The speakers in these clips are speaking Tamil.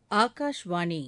ஆகாஷ்வாணி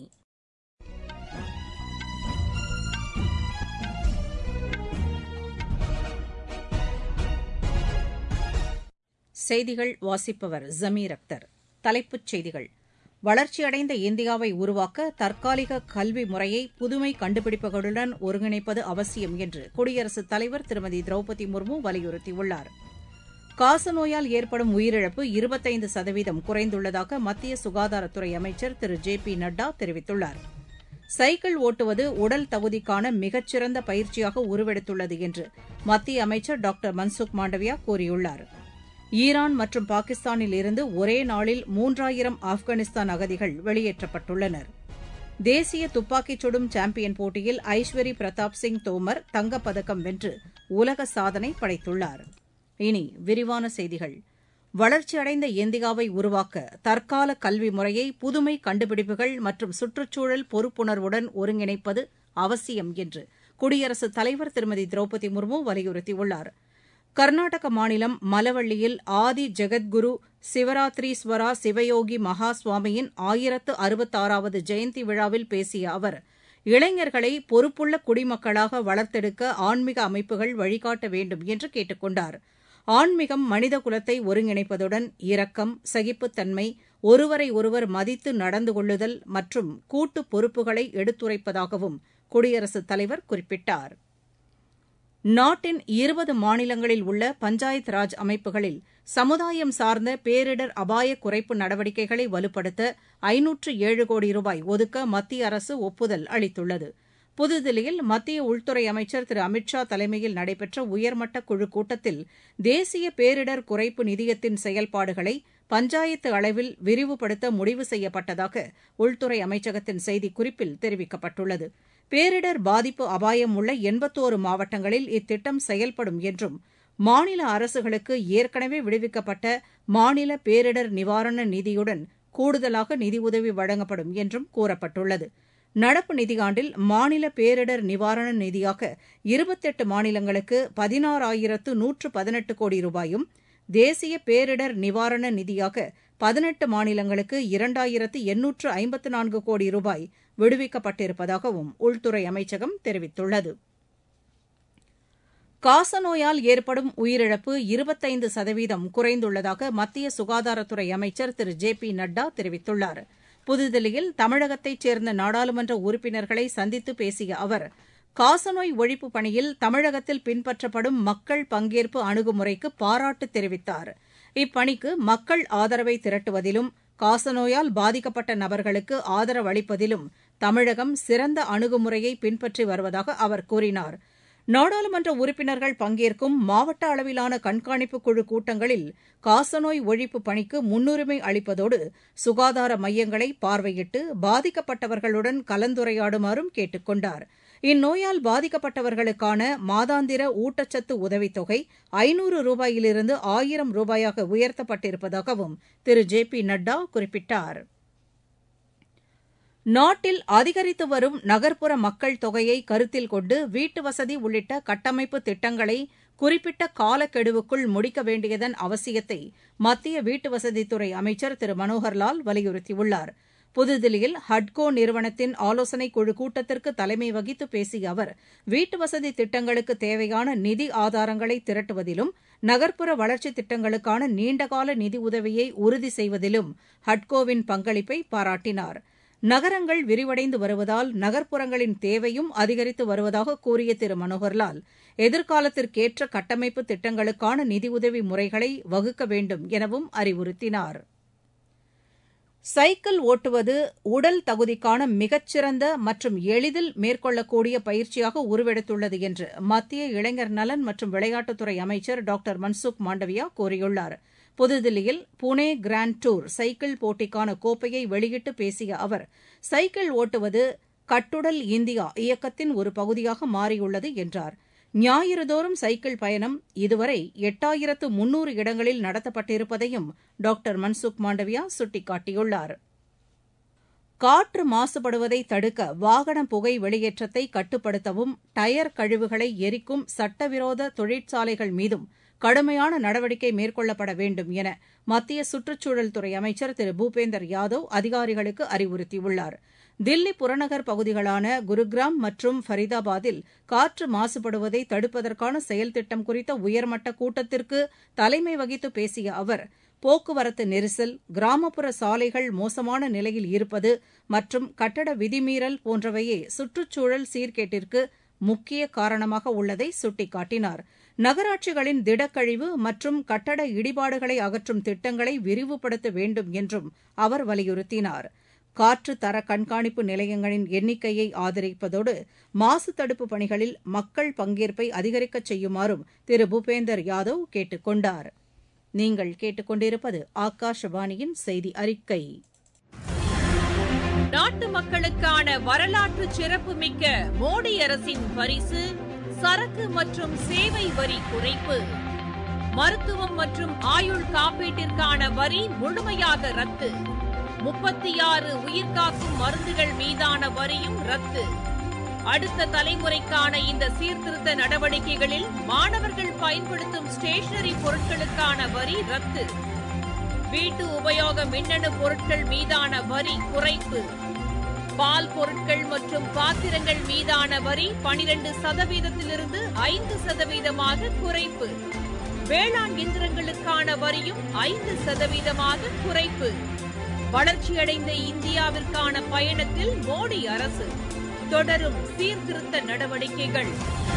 செய்திகள் வாசிப்பவர் ஜமீர் அக்தர் தலைப்புச் செய்திகள் வளர்ச்சியடைந்த இந்தியாவை உருவாக்க தற்காலிக கல்வி முறையை புதுமை கண்டுபிடிப்புகளுடன் ஒருங்கிணைப்பது அவசியம் என்று குடியரசுத் தலைவர் திருமதி திரௌபதி முர்மு வலியுறுத்தியுள்ளார் காசநோயால் ஏற்படும் உயிரிழப்பு இருபத்தைந்து சதவீதம் குறைந்துள்ளதாக மத்திய சுகாதாரத்துறை அமைச்சர் திரு ஜே பி நட்டா தெரிவித்துள்ளார் சைக்கிள் ஒட்டுவது உடல் தகுதிக்கான மிகச்சிறந்த பயிற்சியாக உருவெடுத்துள்ளது என்று மத்திய அமைச்சர் டாக்டர் மன்சுக் மாண்டவியா கூறியுள்ளார் ஈரான் மற்றும் பாகிஸ்தானில் இருந்து ஒரே நாளில் மூன்றாயிரம் ஆப்கானிஸ்தான் அகதிகள் வெளியேற்றப்பட்டுள்ளனர் தேசிய துப்பாக்கிச் சுடும் சாம்பியன் போட்டியில் ஐஸ்வரி பிரதாப் சிங் தோமர் தங்கப்பதக்கம் வென்று உலக சாதனை படைத்துள்ளார் இனி விரிவான செய்திகள் வளர்ச்சியடைந்த இந்தியாவை உருவாக்க தற்கால கல்வி முறையை புதுமை கண்டுபிடிப்புகள் மற்றும் சுற்றுச்சூழல் பொறுப்புணர்வுடன் ஒருங்கிணைப்பது அவசியம் என்று குடியரசுத் தலைவர் திருமதி திரௌபதி முர்மு வலியுறுத்தியுள்ளார் கர்நாடக மாநிலம் மலவள்ளியில் ஆதி ஜெகத்குரு சிவராத்திரீஸ்வரா சிவயோகி மகா சுவாமியின் ஆயிரத்து அறுபத்தாறாவது ஜெயந்தி விழாவில் பேசிய அவர் இளைஞர்களை பொறுப்புள்ள குடிமக்களாக வளர்த்தெடுக்க ஆன்மீக அமைப்புகள் வழிகாட்ட வேண்டும் என்று கேட்டுக் கொண்டார் ஆன்மீகம் மனித குலத்தை ஒருங்கிணைப்பதுடன் இரக்கம் சகிப்புத்தன்மை ஒருவரை ஒருவர் மதித்து நடந்து கொள்ளுதல் மற்றும் கூட்டு பொறுப்புகளை எடுத்துரைப்பதாகவும் குடியரசுத் தலைவர் குறிப்பிட்டார் நாட்டின் இருபது மாநிலங்களில் உள்ள பஞ்சாயத் ராஜ் அமைப்புகளில் சமுதாயம் சார்ந்த பேரிடர் அபாய குறைப்பு நடவடிக்கைகளை வலுப்படுத்த ஐநூற்று ஏழு கோடி ரூபாய் ஒதுக்க மத்திய அரசு ஒப்புதல் அளித்துள்ளது புதுதில்லியில் மத்திய உள்துறை அமைச்சர் திரு அமித் ஷா தலைமையில் நடைபெற்ற உயர்மட்ட குழு கூட்டத்தில் தேசிய பேரிடர் குறைப்பு நிதியத்தின் செயல்பாடுகளை பஞ்சாயத்து அளவில் விரிவுபடுத்த முடிவு செய்யப்பட்டதாக உள்துறை அமைச்சகத்தின் செய்திக்குறிப்பில் தெரிவிக்கப்பட்டுள்ளது பேரிடர் பாதிப்பு அபாயம் உள்ள எண்பத்தோரு மாவட்டங்களில் இத்திட்டம் செயல்படும் என்றும் மாநில அரசுகளுக்கு ஏற்கனவே விடுவிக்கப்பட்ட மாநில பேரிடர் நிவாரண நிதியுடன் கூடுதலாக நிதியுதவி வழங்கப்படும் என்றும் கூறப்பட்டுள்ளது நடப்பு நிதியாண்டில் மாநில பேரிடர் நிவாரண நிதியாக இருபத்தெட்டு மாநிலங்களுக்கு பதினாறாயிரத்து நூற்று பதினெட்டு கோடி ரூபாயும் தேசிய பேரிடர் நிவாரண நிதியாக பதினெட்டு மாநிலங்களுக்கு இரண்டாயிரத்து எண்ணூற்று ஐம்பத்து நான்கு கோடி ரூபாய் விடுவிக்கப்பட்டிருப்பதாகவும் உள்துறை அமைச்சகம் தெரிவித்துள்ளது காசநோயால் ஏற்படும் உயிரிழப்பு இருபத்தைந்து சதவீதம் குறைந்துள்ளதாக மத்திய சுகாதாரத்துறை அமைச்சர் திரு ஜே பி நட்டா தெரிவித்துள்ளார் புதுதில்லியில் தமிழகத்தைச் சேர்ந்த நாடாளுமன்ற உறுப்பினர்களை சந்தித்து பேசிய அவர் காசநோய் ஒழிப்பு பணியில் தமிழகத்தில் பின்பற்றப்படும் மக்கள் பங்கேற்பு அணுகுமுறைக்கு பாராட்டு தெரிவித்தார் இப்பணிக்கு மக்கள் ஆதரவை திரட்டுவதிலும் காசநோயால் பாதிக்கப்பட்ட நபர்களுக்கு ஆதரவு அளிப்பதிலும் தமிழகம் சிறந்த அணுகுமுறையை பின்பற்றி வருவதாக அவர் கூறினார் நாடாளுமன்ற உறுப்பினர்கள் பங்கேற்கும் மாவட்ட அளவிலான கண்காணிப்பு குழு கூட்டங்களில் காசநோய் ஒழிப்பு பணிக்கு முன்னுரிமை அளிப்பதோடு சுகாதார மையங்களை பார்வையிட்டு பாதிக்கப்பட்டவர்களுடன் கலந்துரையாடுமாறும் கேட்டுக் கொண்டார் இந்நோயால் பாதிக்கப்பட்டவர்களுக்கான மாதாந்திர ஊட்டச்சத்து உதவித்தொகை ஐநூறு ரூபாயிலிருந்து ஆயிரம் ரூபாயாக உயர்த்தப்பட்டிருப்பதாகவும் திரு ஜே பி நட்டா குறிப்பிட்டார் நாட்டில் அதிகரித்து வரும் நகர்ப்புற மக்கள் தொகையை கருத்தில் கொண்டு வீட்டு வசதி உள்ளிட்ட கட்டமைப்பு திட்டங்களை குறிப்பிட்ட காலக்கெடுவுக்குள் முடிக்க வேண்டியதன் அவசியத்தை மத்திய வீட்டுவசதித்துறை அமைச்சர் திரு மனோகர்லால் வலியுறுத்தியுள்ளார் புதுதில்லியில் ஹட்கோ நிறுவனத்தின் ஆலோசனைக் குழு கூட்டத்திற்கு தலைமை வகித்து பேசிய அவர் வீட்டுவசதி திட்டங்களுக்கு தேவையான நிதி ஆதாரங்களை திரட்டுவதிலும் நகர்ப்புற வளர்ச்சித் திட்டங்களுக்கான நீண்டகால நிதி உதவியை உறுதி செய்வதிலும் ஹட்கோவின் பங்களிப்பை பாராட்டினார் நகரங்கள் விரிவடைந்து வருவதால் நகர்ப்புறங்களின் தேவையும் அதிகரித்து வருவதாக கூறிய திரு மனோகர்லால் எதிர்காலத்திற்கேற்ற கட்டமைப்பு திட்டங்களுக்கான நிதியுதவி முறைகளை வகுக்க வேண்டும் எனவும் அறிவுறுத்தினார் சைக்கிள் ஓட்டுவது உடல் தகுதிக்கான மிகச்சிறந்த மற்றும் எளிதில் மேற்கொள்ளக்கூடிய பயிற்சியாக உருவெடுத்துள்ளது என்று மத்திய இளைஞர் நலன் மற்றும் விளையாட்டுத்துறை அமைச்சர் டாக்டர் மன்சுக் மாண்டவியா கூறியுள்ளார் புதுதில்லியில் புனே கிராண்ட் டூர் சைக்கிள் போட்டிக்கான கோப்பையை வெளியிட்டு பேசிய அவர் சைக்கிள் ஓட்டுவது கட்டுடல் இந்தியா இயக்கத்தின் ஒரு பகுதியாக மாறியுள்ளது என்றார் ஞாயிறுதோறும் சைக்கிள் பயணம் இதுவரை எட்டாயிரத்து முன்னூறு இடங்களில் நடத்தப்பட்டிருப்பதையும் டாக்டர் மன்சுக் மாண்டவியா சுட்டிக்காட்டியுள்ளார் காற்று மாசுபடுவதை தடுக்க வாகன புகை வெளியேற்றத்தை கட்டுப்படுத்தவும் டயர் கழிவுகளை எரிக்கும் சட்டவிரோத தொழிற்சாலைகள் மீதும் கடுமையான நடவடிக்கை மேற்கொள்ளப்பட வேண்டும் என மத்திய சுற்றுச்சூழல் துறை அமைச்சர் திரு பூபேந்தர் யாதவ் அதிகாரிகளுக்கு அறிவுறுத்தியுள்ளார் தில்லி புறநகர் பகுதிகளான குருகிராம் மற்றும் ஃபரிதாபாத்தில் காற்று மாசுபடுவதை தடுப்பதற்கான செயல் திட்டம் குறித்த உயர்மட்ட கூட்டத்திற்கு தலைமை வகித்து பேசிய அவர் போக்குவரத்து நெரிசல் கிராமப்புற சாலைகள் மோசமான நிலையில் இருப்பது மற்றும் கட்டட விதிமீறல் போன்றவையே சுற்றுச்சூழல் சீர்கேட்டிற்கு முக்கிய காரணமாக உள்ளதை சுட்டிக்காட்டினார் நகராட்சிகளின் திடக்கழிவு மற்றும் கட்டட இடிபாடுகளை அகற்றும் திட்டங்களை விரிவுபடுத்த வேண்டும் என்றும் அவர் வலியுறுத்தினார் காற்று தர கண்காணிப்பு நிலையங்களின் எண்ணிக்கையை ஆதரிப்பதோடு மாசு தடுப்பு பணிகளில் மக்கள் பங்கேற்பை அதிகரிக்கச் செய்யுமாறும் திரு பூபேந்தர் யாதவ் கேட்டுக் கொண்டார் நீங்கள் கேட்டுக்கொண்டிருப்பது ஆகாஷவாணியின் செய்தி அறிக்கை நாட்டு மக்களுக்கான வரலாற்று சிறப்புமிக்க மோடி அரசின் பரிசு சரக்கு மற்றும் சேவை வரி குறைப்பு மருத்துவம் மற்றும் ஆயுள் காப்பீட்டிற்கான வரி முழுமையாக ரத்து முப்பத்தி ஆறு உயிர்காக்கும் மருந்துகள் மீதான வரியும் ரத்து அடுத்த தலைமுறைக்கான இந்த சீர்திருத்த நடவடிக்கைகளில் மாணவர்கள் பயன்படுத்தும் ஸ்டேஷனரி பொருட்களுக்கான வரி ரத்து வீட்டு உபயோக மின்னணு பொருட்கள் மீதான வரி குறைப்பு பால் பொருட்கள் மற்றும் பாத்திரங்கள் மீதான வரி பனிரெண்டு சதவீதத்திலிருந்து ஐந்து சதவீதமாக குறைப்பு வேளாண் இயந்திரங்களுக்கான வரியும் ஐந்து சதவீதமாக குறைப்பு வளர்ச்சியடைந்த இந்தியாவிற்கான பயணத்தில் மோடி அரசு தொடரும் சீர்திருத்த நடவடிக்கைகள்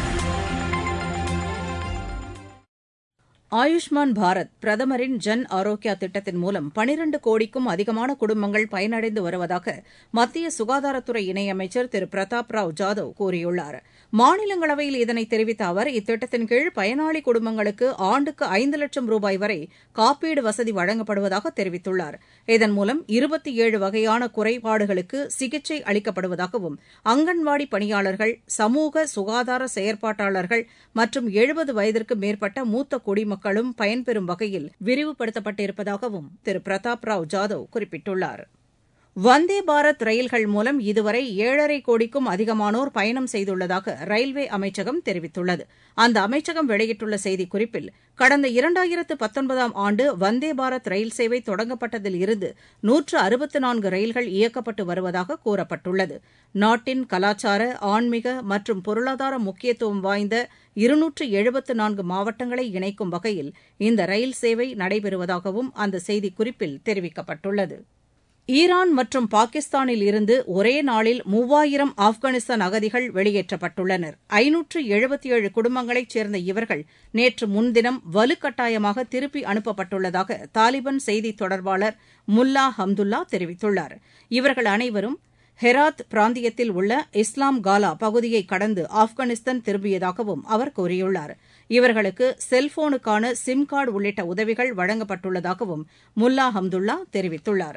ஆயுஷ்மான் பாரத் பிரதமரின் ஜன் ஆரோக்கியா திட்டத்தின் மூலம் பனிரண்டு கோடிக்கும் அதிகமான குடும்பங்கள் பயனடைந்து வருவதாக மத்திய சுகாதாரத்துறை இணையமைச்சர் திரு பிரதாப் ராவ் ஜாதவ் கூறியுள்ளார் மாநிலங்களவையில் இதனை தெரிவித்த அவர் இத்திட்டத்தின் கீழ் பயனாளி குடும்பங்களுக்கு ஆண்டுக்கு ஐந்து லட்சம் ரூபாய் வரை காப்பீடு வசதி வழங்கப்படுவதாக தெரிவித்துள்ளார் இதன் மூலம் இருபத்தி ஏழு வகையான குறைபாடுகளுக்கு சிகிச்சை அளிக்கப்படுவதாகவும் அங்கன்வாடி பணியாளர்கள் சமூக சுகாதார செயற்பாட்டாளர்கள் மற்றும் எழுபது வயதிற்கு மேற்பட்ட மூத்த குடிமக்களும் பயன்பெறும் வகையில் விரிவுபடுத்தப்பட்டிருப்பதாகவும் திரு பிரதாப் ராவ் ஜாதவ் குறிப்பிட்டுள்ளார் வந்தே பாரத் ரயில்கள் மூலம் இதுவரை ஏழரை கோடிக்கும் அதிகமானோர் பயணம் செய்துள்ளதாக ரயில்வே அமைச்சகம் தெரிவித்துள்ளது அந்த அமைச்சகம் வெளியிட்டுள்ள செய்திக்குறிப்பில் கடந்த இரண்டாயிரத்து பத்தொன்பதாம் ஆண்டு வந்தே பாரத் ரயில் சேவை தொடங்கப்பட்டதில் இருந்து நூற்று அறுபத்து நான்கு ரயில்கள் இயக்கப்பட்டு வருவதாக கூறப்பட்டுள்ளது நாட்டின் கலாச்சார ஆன்மீக மற்றும் பொருளாதார முக்கியத்துவம் வாய்ந்த இருநூற்று எழுபத்து நான்கு மாவட்டங்களை இணைக்கும் வகையில் இந்த ரயில் சேவை நடைபெறுவதாகவும் அந்த செய்திக்குறிப்பில் தெரிவிக்கப்பட்டுள்ளது ஈரான் மற்றும் பாகிஸ்தானில் இருந்து ஒரே நாளில் மூவாயிரம் ஆப்கானிஸ்தான் அகதிகள் வெளியேற்றப்பட்டுள்ளனர் ஐநூற்று எழுபத்தி ஏழு குடும்பங்களைச் சேர்ந்த இவர்கள் நேற்று முன்தினம் வலுக்கட்டாயமாக திருப்பி அனுப்பப்பட்டுள்ளதாக தாலிபான் செய்தித் தொடர்பாளர் முல்லா ஹம்துல்லா தெரிவித்துள்ளார் இவர்கள் அனைவரும் ஹெராத் பிராந்தியத்தில் உள்ள இஸ்லாம் காலா பகுதியை கடந்து ஆப்கானிஸ்தான் திரும்பியதாகவும் அவர் கூறியுள்ளார் இவர்களுக்கு செல்போனுக்கான சிம் கார்டு உள்ளிட்ட உதவிகள் வழங்கப்பட்டுள்ளதாகவும் முல்லா ஹம்துல்லா தெரிவித்துள்ளார்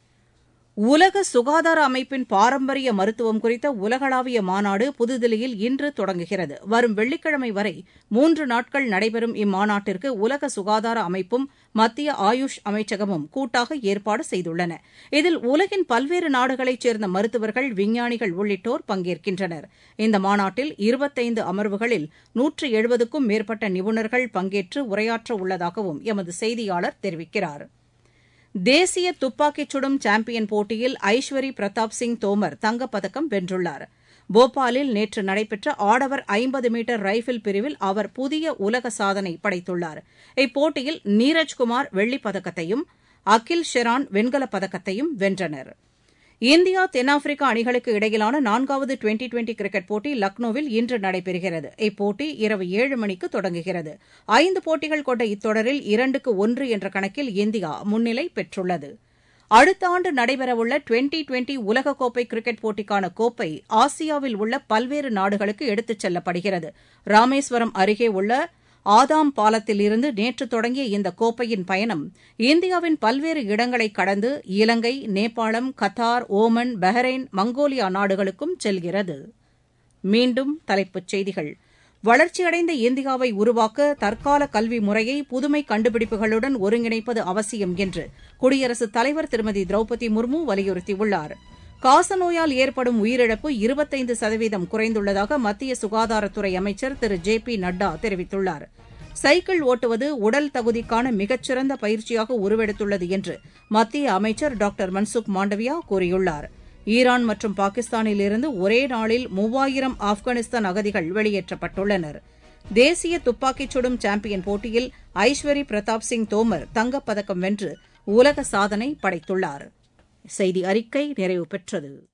உலக சுகாதார அமைப்பின் பாரம்பரிய மருத்துவம் குறித்த உலகளாவிய மாநாடு புதுதில்லியில் இன்று தொடங்குகிறது வரும் வெள்ளிக்கிழமை வரை மூன்று நாட்கள் நடைபெறும் இம்மாநாட்டிற்கு உலக சுகாதார அமைப்பும் மத்திய ஆயுஷ் அமைச்சகமும் கூட்டாக ஏற்பாடு செய்துள்ளன இதில் உலகின் பல்வேறு நாடுகளைச் சேர்ந்த மருத்துவர்கள் விஞ்ஞானிகள் உள்ளிட்டோர் பங்கேற்கின்றனர் இந்த மாநாட்டில் இருபத்தைந்து அமர்வுகளில் நூற்று எழுபதுக்கும் மேற்பட்ட நிபுணர்கள் பங்கேற்று உரையாற்ற உள்ளதாகவும் எமது செய்தியாளர் தெரிவிக்கிறார் தேசிய துப்பாக்கிச் சுடும் சாம்பியன் போட்டியில் ஐஸ்வரி பிரதாப் சிங் தோமர் தங்கப்பதக்கம் வென்றுள்ளார் போபாலில் நேற்று நடைபெற்ற ஆடவர் ஐம்பது மீட்டர் ரைபிள் பிரிவில் அவர் புதிய உலக சாதனை படைத்துள்ளார் இப்போட்டியில் நீரஜ்குமார் வெள்ளிப் பதக்கத்தையும் அகில் ஷெரான் வெண்கலப் பதக்கத்தையும் வென்றனர் இந்தியா தென்னாப்பிரிக்கா அணிகளுக்கு இடையிலான நான்காவது டுவெண்டி டுவெண்டி கிரிக்கெட் போட்டி லக்னோவில் இன்று நடைபெறுகிறது இப்போட்டி இரவு ஏழு மணிக்கு தொடங்குகிறது ஐந்து போட்டிகள் கொண்ட இத்தொடரில் இரண்டுக்கு ஒன்று என்ற கணக்கில் இந்தியா முன்னிலை பெற்றுள்ளது அடுத்த ஆண்டு நடைபெறவுள்ள டுவெண்டி டுவெண்டி உலகக்கோப்பை கிரிக்கெட் போட்டிக்கான கோப்பை ஆசியாவில் உள்ள பல்வேறு நாடுகளுக்கு எடுத்துச் செல்லப்படுகிறது ராமேஸ்வரம் அருகே உள்ள ஆதாம் பாலத்தில் இருந்து நேற்று தொடங்கிய இந்த கோப்பையின் பயணம் இந்தியாவின் பல்வேறு இடங்களை கடந்து Ilangai Nepalam Qatar Oman Bahrain Mongolia நாடுகளுக்கும் செல்கிறது மீண்டும் தலைப்புச் செய்திகள் வளர்ச்சியடைந்த இந்தியாவை உருவாக்க தற்கால கல்வி முறையை புதுமை கண்டுபிடிப்புகளுடன் ஒருங்கிணைப்பது அவசியம் என்று குடியரசுத் தலைவர் திருமதி திரௌபதி முர்மு வலியுறுத்தியுள்ளார் காசநோயால் ஏற்படும் உயிரிழப்பு இருபத்தைந்து சதவீதம் குறைந்துள்ளதாக மத்திய சுகாதாரத்துறை அமைச்சர் திரு ஜே பி நட்டா தெரிவித்துள்ளார் சைக்கிள் ஓட்டுவது உடல் தகுதிக்கான மிகச்சிறந்த பயிற்சியாக உருவெடுத்துள்ளது என்று மத்திய அமைச்சர் டாக்டர் மன்சுக் மாண்டவியா கூறியுள்ளார் ஈரான் மற்றும் பாகிஸ்தானிலிருந்து ஒரே நாளில் மூவாயிரம் ஆப்கானிஸ்தான் அகதிகள் வெளியேற்றப்பட்டுள்ளனர் தேசிய துப்பாக்கிச் சுடும் சாம்பியன் போட்டியில் ஐஸ்வரி பிரதாப் சிங் தோமர் தங்கப்பதக்கம் வென்று உலக சாதனை படைத்துள்ளார் செய்தி அறிக்கை நிறைவு பெற்றது